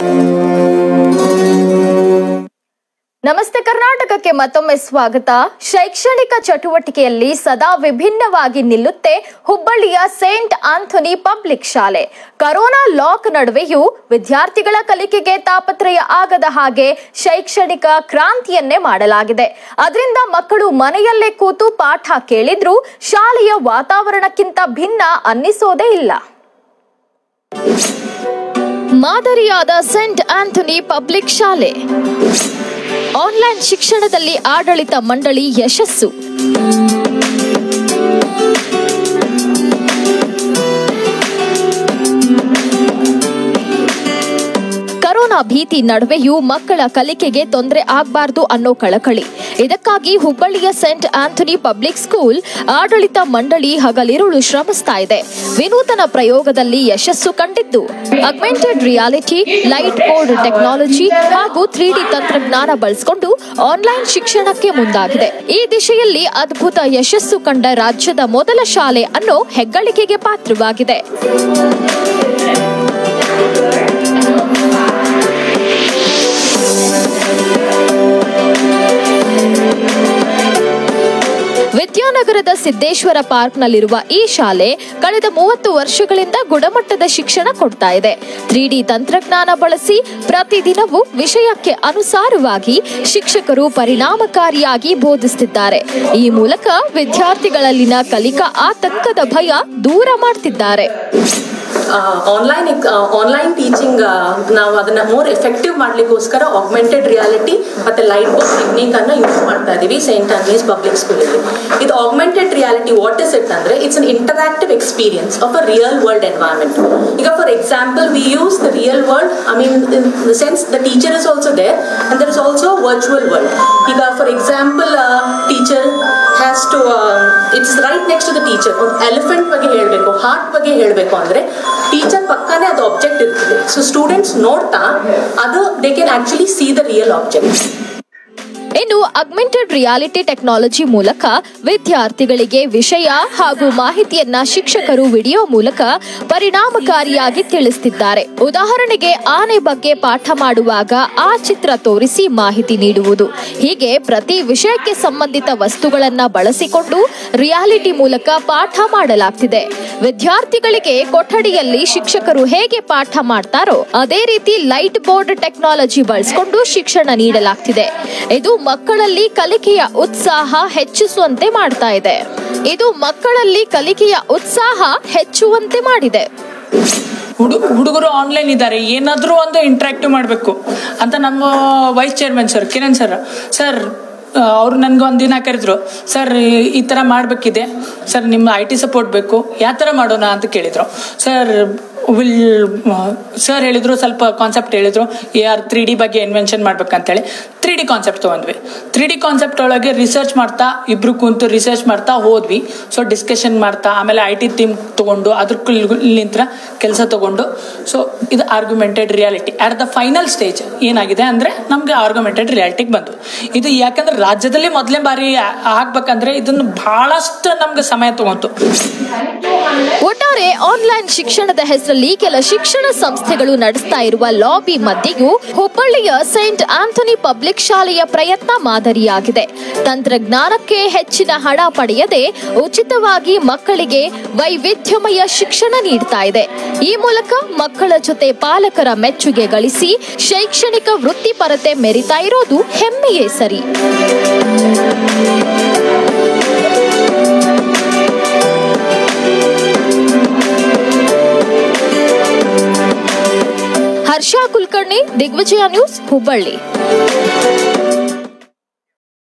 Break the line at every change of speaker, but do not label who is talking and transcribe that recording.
ನಮಸ್ತೆ ಕರ್ನಾಟಕಕ್ಕೆ ಮತ್ತೊಮ್ಮೆ ಸ್ವಾಗತ ಶೈಕ್ಷಣಿಕ ಚಟುವಟಿಕೆಯಲ್ಲಿ ಸದಾ ವಿಭಿನ್ನವಾಗಿ ನಿಲ್ಲುತ್ತೆ ಹುಬ್ಬಳ್ಳಿಯ ಸೇಂಟ್ ಆಂಥೋನಿ ಪಬ್ಲಿಕ್ ಶಾಲೆ ಕರೋನಾ ಲಾಕ್ ನಡುವೆಯೂ ವಿದ್ಯಾರ್ಥಿಗಳ ಕಲಿಕೆಗೆ ತಾಪತ್ರಯ ಆಗದ ಹಾಗೆ ಶೈಕ್ಷಣಿಕ ಕ್ರಾಂತಿಯನ್ನೇ ಮಾಡಲಾಗಿದೆ ಅದರಿಂದ ಮಕ್ಕಳು ಮನೆಯಲ್ಲೇ ಕೂತು ಪಾಠ ಕೇಳಿದ್ರೂ ಶಾಲೆಯ ವಾತಾವರಣಕ್ಕಿಂತ ಭಿನ್ನ ಅನ್ನಿಸೋದೇ ಇಲ್ಲ ಮಾದರಿಯಾದ ಸೆಂಟ್ ಆಂಥೋನಿ ಪಬ್ಲಿಕ್ ಶಾಲೆ ಆನ್ಲೈನ್ ಶಿಕ್ಷಣದಲ್ಲಿ ಆಡಳಿತ ಮಂಡಳಿ ಯಶಸ್ಸು ಕರೋನಾ ಭೀತಿ ನಡುವೆಯೂ ಮಕ್ಕಳ ಕಲಿಕೆಗೆ ತೊಂದರೆ ಆಗಬಾರ್ದು ಅನ್ನೋ ಕಳಕಳಿ ಇದಕ್ಕಾಗಿ ಹುಬ್ಬಳ್ಳಿಯ ಸೆಂಟ್ ಆಂಥೋನಿ ಪಬ್ಲಿಕ್ ಸ್ಕೂಲ್ ಆಡಳಿತ ಮಂಡಳಿ ಹಗಲಿರುಳು ಶ್ರಮಿಸ್ತಾ ಇದೆ ವಿನೂತನ ಪ್ರಯೋಗದಲ್ಲಿ ಯಶಸ್ಸು ಕಂಡಿದ್ದು augmented reality light board technology ಹಾಗೂ ತ್ರೀ ಡಿ ತಂತ್ರಜ್ಞಾನ ಬಳಸಿಕೊಂಡು ಆನ್ಲೈನ್ ಶಿಕ್ಷಣಕ್ಕೆ ಮುಂದಾಗಿದೆ ಈ ದಿಶೆಯಲ್ಲಿ ಅದ್ಭುತ ಯಶಸ್ಸು ಕಂಡ ರಾಜ್ಯದ ಮೊದಲ ಶಾಲೆ ಅನ್ನೋ ಹೆಗ್ಗಳಿಕೆಗೆ ಪಾತ್ರವಾಗಿದೆ ವಿದ್ಯಾನಗರದ ಸಿದ್ದೇಶ್ವರ ಪಾರ್ಕ್ನಲ್ಲಿರುವ ಈ ಶಾಲೆ ಕಳೆದ ಮೂವತ್ತು ವರ್ಷಗಳಿಂದ ಗುಣಮಟ್ಟದ ಶಿಕ್ಷಣ ಕೊಡ್ತಾ ಇದೆ ತ್ರೀ ಡಿ ತಂತ್ರಜ್ಞಾನ ಬಳಸಿ ಪ್ರತಿದಿನವೂ ವಿಷಯಕ್ಕೆ ಅನುಸಾರವಾಗಿ ಶಿಕ್ಷಕರು ಪರಿಣಾಮಕಾರಿಯಾಗಿ ಬೋಧಿಸುತ್ತಿದ್ದಾರೆ ಈ ಮೂಲಕ ವಿದ್ಯಾರ್ಥಿಗಳಲ್ಲಿನ ಕಲಿಕಾ ಆತಂಕದ ಭಯ ದೂರ ಮಾಡ್ತಿದ್ದಾರೆ
ಆನ್ಲೈನ್ ಆನ್ಲೈನ್ ಟೀಚಿಂಗ್ ನಾವು ಅದನ್ನ ಮೋರ್ ಎಫೆಕ್ಟಿವ್ ಮಾಡ್ಲಿಕ್ಕೋಸ್ಕರ ಆಗ್ಮೆಂಟೆಡ್ ರಿಯಾಲಿಟಿ ಮತ್ತೆ ಲೈಟ್ ಬೋರ್ಡ್ ಟೆಕ್ನಿಕ್ ಅನ್ನ ಯೂಸ್ ಮಾಡ್ತಾ ಇದೀವಿ ಸೈಂಟ್ ಆಂಗ್ಲೀಸ್ ಪಬ್ಲಿಕ್ ಸ್ಕೂಲಲ್ಲಿ ಇದು augmented reality what is it ಅಂದ್ರೆ it's an interactive experience of a real world environment ಈಗ for example we use the real world I mean in the sense the teacher is also there and there is also virtual world ಈಗ for example teacher has to it's right next to the teacher ಒಂದು elephant ಬಗ್ಗೆ ಹೇಳಬೇಕು heart ಬಗ್ಗೆ ಹೇಳಬೇಕು ಅಂದ್ರೆ teacher ಪಕ್ಕನೇ ಅದು object ಇರ್ತದೆ so students ನೋಡ್ತಾ ಅದು they can actually see the real object
ಇನ್ನು ಅಗ್ಮೆಂಟೆಡ್ ರಿಯಾಲಿಟಿ ಟೆಕ್ನಾಲಜಿ ಮೂಲಕ ವಿದ್ಯಾರ್ಥಿಗಳಿಗೆ ವಿಷಯ ಹಾಗೂ ಮಾಹಿತಿಯನ್ನ ಶಿಕ್ಷಕರು ವಿಡಿಯೋ ಮೂಲಕ ಪರಿಣಾಮಕಾರಿಯಾಗಿ ತಿಳಿಸುತ್ತಿದ್ದಾರೆ ಉದಾಹರಣೆಗೆ ಆನೆ ಬಗ್ಗೆ ಪಾಠ ಮಾಡುವಾಗ ಆ ಚಿತ್ರ ತೋರಿಸಿ ಮಾಹಿತಿ ನೀಡುವುದು ಹೀಗೆ ಪ್ರತಿ ವಿಷಯಕ್ಕೆ ಸಂಬಂಧಿತ ವಸ್ತುಗಳನ್ನ ಬಳಸಿಕೊಂಡು ರಿಯಾಲಿಟಿ ಮೂಲಕ ಪಾಠ ಮಾಡಲಾಗ್ತಿದೆ ವಿದ್ಯಾರ್ಥಿಗಳಿಗೆ ಕೊಠಡಿಯಲ್ಲಿ ಶಿಕ್ಷಕರು ಹೇಗೆ ಪಾಠ ಮಾಡ್ತಾರೋ ಅದೇ ರೀತಿ ಲೈಟ್ ಬೋರ್ಡ್ ಟೆಕ್ನಾಲಜಿ ಬಳಸಿಕೊಂಡು ಶಿಕ್ಷಣ ನೀಡಲಾಗ್ತಿದೆ ಇದು ಮಕ್ಕಳಲ್ಲಿ ಕಲಿಕೆಯ ಉತ್ಸಾಹ ಹೆಚ್ಚಿಸುವಂತೆ ಮಾಡ್ತಾ ಇದೆ ಇದು ಮಕ್ಕಳಲ್ಲಿ ಕಲಿಕೆಯ ಉತ್ಸಾಹ ಹೆಚ್ಚುವಂತೆ ಮಾಡಿದೆ
ಹುಡು ಹುಡುಗರು ಆನ್ಲೈನ್ ಇದ್ದಾರೆ ಏನಾದರೂ ಒಂದು ಇಂಟ್ರಾಕ್ಟಿವ್ ಮಾಡಬೇಕು ಅಂತ ನಮ್ಮ vice chairman sir Kiran sir sir ಅವ್ರು ನನಗೆ ಒಂದು ದಿನ ಕರೆದ್ರು ಸರ್ ಈ ಥರ ಮಾಡಬೇಕಿದೆ ಸರ್ ನಿಮ್ಮ ಐ ಟಿ ಸಪೋರ್ಟ್ ಬೇಕು ಯಾವ ಥರ ಮಾಡೋಣ ಅಂತ ಕೇಳಿದರು ಸರ್ ವಿಲ್ ಸರ್ ಹೇಳಿದ್ರು ಸ್ವಲ್ಪ ಕಾನ್ಸೆಪ್ಟ್ ಹೇಳಿದ್ರು ಯಾರು ತ್ರೀ ಡಿ ಬಗ್ಗೆ ಇನ್ವೆನ್ಷನ್ ಮಾಡ್ಬೇಕಂತೇಳಿ ತ್ರೀ ಡಿ ಕಾನ್ಸೆಪ್ಟ್ ತೊಗೊಂಡ್ವಿ ತ್ರೀ ಡಿ ಕಾನ್ಸೆಪ್ಟ್ ಒಳಗೆ ರಿಸರ್ಚ್ ಮಾಡ್ತಾ ಇಬ್ರು ಕುಂತು ರಿಸರ್ಚ್ ಮಾಡ್ತಾ ಹೋದ್ವಿ ಸೊ ಡಿಸ್ಕಷನ್ ಮಾಡ್ತಾ ಆಮೇಲೆ ಐ ಟಿ ಟೀಮ್ ತೊಗೊಂಡು ಅದ್ರ ನಿಂತ್ರ ಕೆಲಸ ತೊಗೊಂಡು ಸೊ ಇದು augmented reality at the final stage ಏನಾಗಿದೆ ಅಂದರೆ ನಮಗೆ ಆರ್ಗ್ಯುಮೆಂಟೆಡ್ ರಿಯಾಲಿಟಿಗೆ ಬಂತು ಇದು ಯಾಕಂದ್ರೆ ರಾಜ್ಯದಲ್ಲಿ ಮೊದಲನೇ ಬಾರಿ ಆಗ್ಬೇಕಂದ್ರೆ ಇದನ್ನು ಬಹಳಷ್ಟು ನಮ್ಗೆ ಸಮಯ ತಗೊಂತು
ಒಟ್ಟಾರೆ ಆನ್ಲೈನ್ ಶಿಕ್ಷಣದ ಹೆಸರಲ್ಲಿ ಕೆಲ ಶಿಕ್ಷಣ ಸಂಸ್ಥೆಗಳು ನಡೆಸ್ತಾ ಇರುವ ಲಾಬಿ ಮಧ್ಯೆಯೂ ಹುಬ್ಬಳ್ಳಿಯ ಸೈಂಟ್ ಆಂಥೋನಿ ಪಬ್ಲಿಕ್ ಶಾಲೆಯ ಪ್ರಯತ್ನ ಮಾದರಿಯಾಗಿದೆ ತಂತ್ರಜ್ಞಾನಕ್ಕೆ ಹೆಚ್ಚಿನ ಹಣ ಪಡೆಯದೆ ಉಚಿತವಾಗಿ ಮಕ್ಕಳಿಗೆ ವೈವಿಧ್ಯಮಯ ಶಿಕ್ಷಣ ನೀಡ್ತಾ ಇದೆ ಈ ಮೂಲಕ ಮಕ್ಕಳ ಜೊತೆ ಪಾಲಕರ ಮೆಚ್ಚುಗೆ ಗಳಿಸಿ ಶೈಕ್ಷಣಿಕ ವೃತ್ತಿಪರತೆ ಮೆರಿತಾ ಇರೋದು ಹೆಮ್ಮೆಯೇ ಸರಿ ಹರ್ಷ ಕುಲಕರ್ಣಿ ದಿಗ್ವಿಜಯ ನ್ಯೂಸ್ ಹುಬ್ಬಳ್ಳಿ